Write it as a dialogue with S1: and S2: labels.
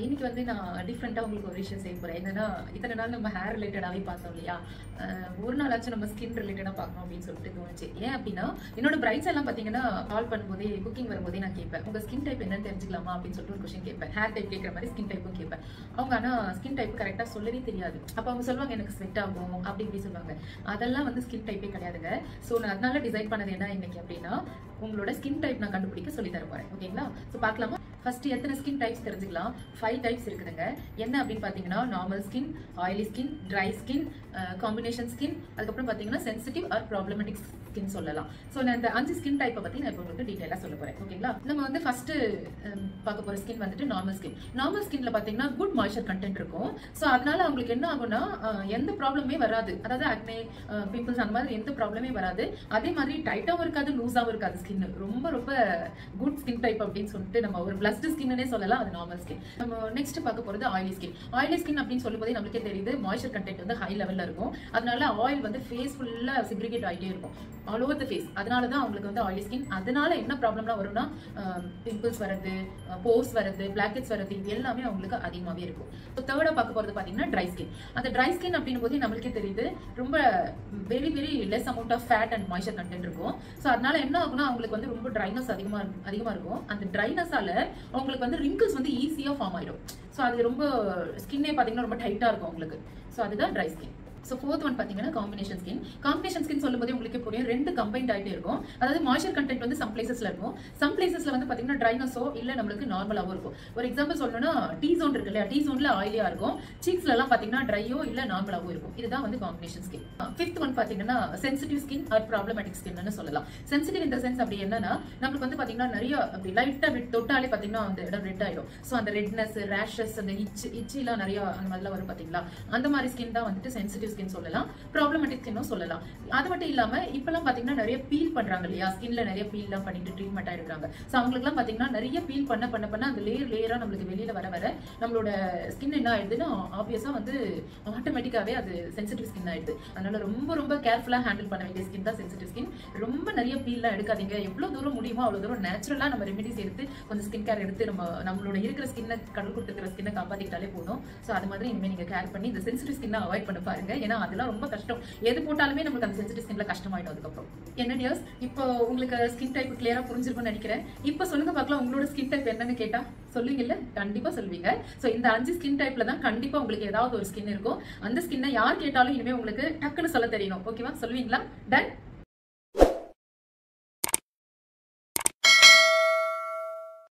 S1: இன்னைக்கு வந்து நான் டிஃப்ரெண்ட்டாக உங்களுக்கு ஒரு விஷயம் செய்ய போகிறேன் என்னன்னா இத்தனை நாள் நம்ம ஹேர் ரிலேட்டடாகவே பார்த்தோம் இல்லையா அஹ் ஒரு நாளாச்சும் நம்ம ஸ்கின் ரிலேட்டடாக பார்க்கணும் அப்படின்னு சொல்லிட்டு தோணுச்சு ஏன் அப்படின்னா என்னோட பிரைட்ஸ் எல்லாம் பார்த்தீங்கன்னா கால் பண்ணும்போதே குக்கிங் வரும்போதே நான் கேட்பேன் உங்கள் ஸ்கின் டைப் என்னன்னு தெரிஞ்சுக்கலாமா அப்படின்னு சொல்லிட்டு ஒரு கொஸ்டின் கேட்பேன் ஹேர் டைப் கேட்குற மாதிரி ஸ்கின் டைப்பும் கேட்பேன் அவங்க ஆனால் ஸ்கின் டைப் கரெக்டாக சொல்லவே தெரியாது அப்போ அவங்க சொல்லுவாங்க எனக்கு ஸ்வெட் ஆகும் அப்படி இப்படி சொல்லுவாங்க அதெல்லாம் வந்து ஸ்கின் டைப்பே கிடையாதுங்க ஸோ நான் அதனால டிசைட் பண்ணது என்ன இன்னைக்கு அப்படின்னா உங்களோட ஸ்கின் டைப் நான் கண்டுபிடிக்க சொல்லி தர போறேன் ஓகேங்களா ஸோ பார்க்கலாமா ஃபர்ஸ்ட் எத்தனை ஸ்கின் டைப்ஸ் தெரிஞ்சுக்கலாம் ஃபைவ் டைப்ஸ் இருக்குதுங்க என்ன அப்படின்னு பார்த்தீங்கன்னா normal skin oily skin dry skin combination skin அதுக்கப்புறம் பார்த்தீங்கன்னா சென்சிட்டிவ் ஆர் ப்ராப்ளமேட்டிக் ஸ்கின் சொல்லலாம் ஸோ நான் இந்த அஞ்சு ஸ்கின் டைப்பை பற்றி நான் இப்போ உங்களுக்கு டீட்டெயிலாக சொல்ல போகிறேன் ஓகேங்களா நம்ம வந்து ஃபர்ஸ்ட் பார்க்க போகிற ஸ்கின் வந்துட்டு நார்மல் ஸ்கின் நார்மல் ஸ்கின்ல பார்த்தீங்கன்னா குட் மாய்ச்சர் கண்டென்ட் இருக்கும் ஸோ அதனால அவங்களுக்கு என்ன ஆகும்னா அஹ், எந்த ப்ராப்ளமே வராது அதாவது ஆக்னே பிம்பிள்ஸ் அந்த மாதிரி எந்த ப்ராப்ளமே வராது அதே மாதிரி டைட்டாகவும் இருக்காது லூஸாகவும் இருக்காது ஸ்கின் ரொம்ப ரொம்ப குட் ஸ்கின் டைப் அப்படின்னு சொல்லிட்டு நம்ம ஒரு பிளஸ்ட் ஸ்கின்னே சொல்லலாம் அது நார்மல் ஸ்கின் நம்ம நெக்ஸ்ட் பார்க்க போகிறது ஆயிலி ஸ்கின் ஆயிலி ஸ்கின் அப்படின்னு சொல்லும்போதே நம்மளுக்கே தெரியுது மாய்ச்சர் கண்டென்ட் வந்து ஹை லெவலில் இருக்கும் அதனால ஆயில் வந்து ஃபேஸ் ஃபுல்லாக சிக்ரிகேட் ஆகிட்டே இருக்கும் ஆல் ஓவர் த ஃபேஸ் அதனால தான் அவங்களுக்கு வந்து ஆயிலி ஸ்கின் அதனால என்ன ப்ராப்ளம்லாம் வரும்னா பிம்பிள்ஸ் வரது போர்ஸ் வரது பிளாக்கெட்ஸ் வரது இது எல்லாமே அவங்களுக்கு அதிகமாகவே இருக்கும் ஸோ தேர்டாக பார்க்க போகிறது பார்த்தீங்கன்னா ட்ரை ஸ்கின் அந்த ட்ரை ஸ்கின் அப்படின்னும் போது நம்மளுக்கே தெரியுது ரொம்ப very very less amount of fat and moisture content இருக்கும் ஸோ அதனால என்ன ஆகும்னா அவங்களுக்கு வந்து ரொம்ப ட்ரைனஸ் அதிகமாக இருக்கும் அதிகமாக இருக்கும் அந்த ட்ரைனஸால அவங்களுக்கு வந்து ரிங்கிள்ஸ் வந்து ஈஸியாக ஃபார்ம் ஆயிடும் ஸோ அது ரொம்ப ஸ்கின்னே பார்த்தீங்கன்னா ரொம்ப டைட்டாக இருக்கும் அவங்களுக்கு ஸோ அதுதான் dry skin so fourth one பார்த்தீங்கன்னா காம்பினேஷன் ஸ்கின் காம்பினேஷன் ஸ்கின் சொல்லும்போது உங்களுக்கு புரியும் ரெண்டு கம்பைன்ட் ஆகிட்டே இருக்கும் அதாவது மாய்ச்சர் கண்டென்ட் வந்து சம் பிளேசஸ்ல இருக்கும் சம் பிளேசஸ்ல வந்து பார்த்தீங்கன்னா ட்ரைனஸோ இல்லை நம்மளுக்கு நார்மலாகவும் இருக்கும் ஒரு எக்ஸாம்பிள் சொல்லணும்னா டீ ஜோன் இருக்கு இல்லையா டீ ஜோன்ல ஆயிலியா இருக்கும் சீக்ஸ்ல எல்லாம் பார்த்தீங்கன்னா ட்ரையோ இல்லை நார்மலாகவும் இருக்கும் இதுதான் வந்து காம்பினேஷன் ஸ்கின் ஃபிஃப்த் ஒன் பார்த்தீங்கன்னா சென்சிட்டிவ் ஸ்கின் ஆர் ப்ராப்ளமேட்டிக் ஸ்கின்னு சொல்லலாம் சென்சிட்டிவ் இந்த சென்ஸ் அப்படி என்னன்னா நம்மளுக்கு வந்து பார்த்தீங்கன்னா நிறைய அப்படி லைட்டாக அப்படி தொட்டாலே பார்த்தீங்கன்னா அந்த இடம் ரெட் ஆயிடும் ஸோ அந்த ரெட்னஸ் ரேஷஸ் அந்த இச் இச்சிலாம் நிறைய அந்த மாதிரிலாம் வரும் பார்த்தீங்களா அந்த மாதிரி ஸ்கின் தான் வந்துட்டு சென்சிட்டிவ் ஸ்கின் சொல்லலாம் ப்ராப்ளமேட்டிக் ஸ்கின்னும் சொல்லலாம் அது மட்டும் இல்லாம இப்பெல்லாம் பாத்தீங்கன்னா நிறைய பீல் பண்றாங்க இல்லையா ஸ்கின்ல நிறைய பீல்லாம் பண்ணிட்டு ட்ரீட்மெண்ட் ஆயிருக்காங்க ஸோ அவங்களுக்குலாம் பாத்தீங்கன்னா நிறைய பீல் பண்ண பண்ண பண்ண அந்த லேயர் லேயரா நம்மளுக்கு வெளியில வர வர நம்மளோட ஸ்கின் என்ன ஆயிடுதுன்னா ஆப்வியஸா வந்து ஆட்டோமேட்டிக்காவே அது சென்சிட்டிவ் ஸ்கின் ஆயிடுது அதனால ரொம்ப ரொம்ப கேர்ஃபுல்லா ஹேண்டில் பண்ண வேண்டிய ஸ்கின் தான் சென்சிட்டிவ் ஸ்கின் ரொம்ப நிறைய பீல்லாம் எடுக்காதீங்க எவ்வளவு தூரம் முடியுமோ அவ்வளவு தூரம் நேச்சுரலா நம்ம ரெமெடிஸ் எடுத்து கொஞ்சம் ஸ்கின் கேர் எடுத்து நம்ம நம்மளோட இருக்கிற ஸ்கின்னை கடல் கொடுத்துருக்கிற ஸ்கின்னை காப்பாத்திக்கிட்டாலே போதும் ஸோ அது மாதிரி இனிமேல் நீங்க கேர் பண்ணி இந்த சென்சிட்டிவ் ஸ்கின்னை அவாய்ட் பண்ண பாருங்க ஏன்னா அதெல்லாம் ரொம்ப கஷ்டம் எது போட்டாலுமே நமக்கு அந்த சென்சிட்டிவ் ஸ்கின்ல கஷ்டமாயிடும் அதுக்கப்புறம் என்ன டியர்ஸ் இப்போ உங்களுக்கு ஸ்கின் டைப் கிளியரா புரிஞ்சிருக்கும்னு நினைக்கிறேன் இப்போ சொல்லுங்க பார்க்கலாம் உங்களோட ஸ்கின் டைப் என்னன்னு கேட்டா சொல்லுவீங்கல்ல கண்டிப்பா சொல்லுவீங்க ஸோ இந்த அஞ்சு ஸ்கின் டைப்ல தான் கண்டிப்பா உங்களுக்கு ஏதாவது ஒரு ஸ்கின் இருக்கும் அந்த ஸ்கின்னை யார் கேட்டாலும் இனிமே உங்களுக்கு டக்குன்னு சொல்ல தெரியணும் ஓகேவா சொல்லுவீங்களா டன்